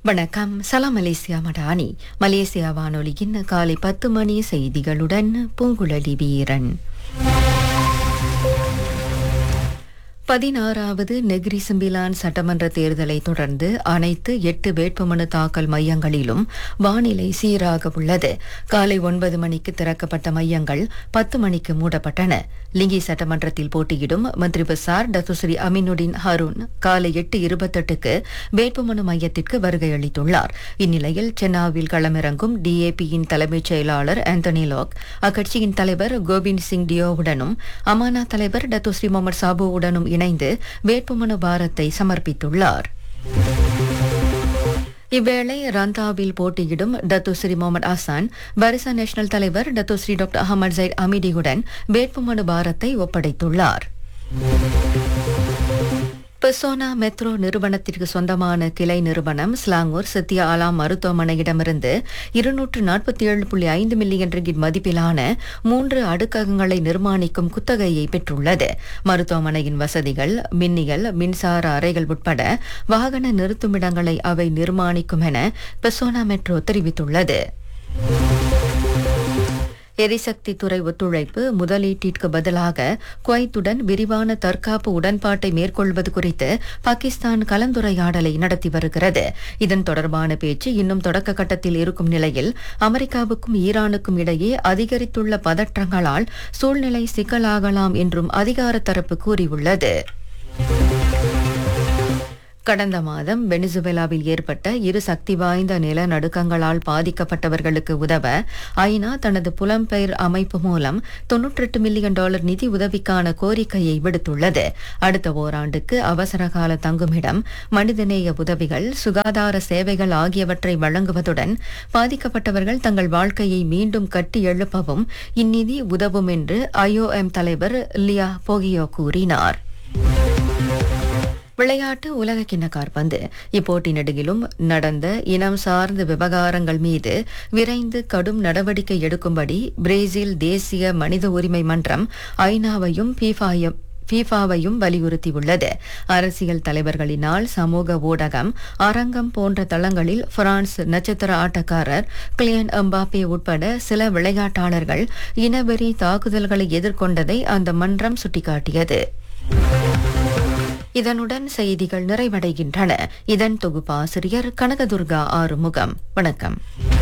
வணக்கம் சலாம் Malaysia Madani Malaysia வானொலியின் காலை பத்து மணி செய்திகளுடன் பூங்குழலி வீரன் பதினாறாவது நெகிரி சிம்பிலான் சட்டமன்ற தேர்தலை தொடர்ந்து அனைத்து எட்டு வேட்புமனு தாக்கல் மையங்களிலும் வானிலை சீராக உள்ளது காலை ஒன்பது மணிக்கு திறக்கப்பட்ட மையங்கள் பத்து மணிக்கு மூடப்பட்டன லிங்கி சட்டமன்றத்தில் போட்டியிடும் மந்திரி பசார் டத்துஸ்ரீ அமினுடின் ஹருண் காலை எட்டு இருபத்தெட்டுக்கு வேட்புமனு மையத்திற்கு வருகை அளித்துள்ளார் இந்நிலையில் சென்னாவில் களமிறங்கும் டிஏபியின் தலைமைச் செயலாளர் ஆந்தனி லாக் அக்கட்சியின் தலைவர் கோவிந்த் சிங் டியோவுடனும் அமானா தலைவர் டத்துஸ்ரீ முகமது சாபுவுடனும் இணைந்து வேட்புமனு பாரத்தை சமர்ப்பித்துள்ளார் இவ்வேளை ரந்தாவில் போட்டியிடும் டத்துஸ்ரீ முகமது அசான் பரிசா நேஷனல் தலைவர் டத்துஸ்ரீ டாக்டர் அகமது ஜைட் அமிடியுடன் வேட்புமனு பாரத்தை ஒப்படைத்துள்ளார் பெசோனா மெட்ரோ நிறுவனத்திற்கு சொந்தமான கிளை நிறுவனம் ஸ்லாங்கூர் சத்யா ஆலாம் மருத்துவமனையிடமிருந்து இருநூற்று நாற்பத்தி ஏழு புள்ளி ஐந்து மில்லியன் ரிங்கிட் மதிப்பிலான மூன்று அடுக்ககங்களை நிர்மாணிக்கும் குத்தகையை பெற்றுள்ளது மருத்துவமனையின் வசதிகள் மின்னியல் மின்சார அறைகள் உட்பட வாகன நிறுத்துமிடங்களை அவை நிர்மாணிக்கும் என பெசோனா மெட்ரோ தெரிவித்துள்ளது எரிசக்தி துறை ஒத்துழைப்பு முதலீட்டிற்கு பதிலாக குவைத்துடன் விரிவான தற்காப்பு உடன்பாட்டை மேற்கொள்வது குறித்து பாகிஸ்தான் கலந்துரையாடலை நடத்தி வருகிறது இதன் தொடர்பான பேச்சு இன்னும் தொடக்க கட்டத்தில் இருக்கும் நிலையில் அமெரிக்காவுக்கும் ஈரானுக்கும் இடையே அதிகரித்துள்ள பதற்றங்களால் சூழ்நிலை சிக்கலாகலாம் என்றும் அதிகார தரப்பு கூறியுள்ளது கடந்த மாதம் வெனிசுவேலாவில் ஏற்பட்ட இரு சக்தி வாய்ந்த நிலநடுக்கங்களால் பாதிக்கப்பட்டவர்களுக்கு உதவ ஐநா தனது புலம்பெயர் அமைப்பு மூலம் தொன்னூற்றெட்டு மில்லியன் டாலர் நிதி உதவிக்கான கோரிக்கையை விடுத்துள்ளது அடுத்த ஓராண்டுக்கு அவசரகால தங்குமிடம் மனிதநேய உதவிகள் சுகாதார சேவைகள் ஆகியவற்றை வழங்குவதுடன் பாதிக்கப்பட்டவர்கள் தங்கள் வாழ்க்கையை மீண்டும் கட்டி எழுப்பவும் இந்நிதி உதவும் என்று ஐஓஎம் தலைவர் லியா போகியோ கூறினார் விளையாட்டு உலக கிண்ண காற்பந்து இப்போட்டி நெடுகிலும் நடந்த இனம் சார்ந்த விவகாரங்கள் மீது விரைந்து கடும் நடவடிக்கை எடுக்கும்படி பிரேசில் தேசிய மனித உரிமை மன்றம் ஐநாவையும் பீஃபாயும் ஃபீஃபாவையும் வலியுறுத்தியுள்ளது அரசியல் தலைவர்களினால் சமூக ஊடகம் அரங்கம் போன்ற தளங்களில் பிரான்ஸ் நட்சத்திர ஆட்டக்காரர் கிளியன் எம்பாப்பே உட்பட சில விளையாட்டாளர்கள் இனவெறி தாக்குதல்களை எதிர்கொண்டதை அந்த மன்றம் சுட்டிக்காட்டியது இதனுடன் செய்திகள் நிறைவடைகின்றன இதன் தொகுப்பாசிரியர் கனகதுர்கா ஆறுமுகம் வணக்கம்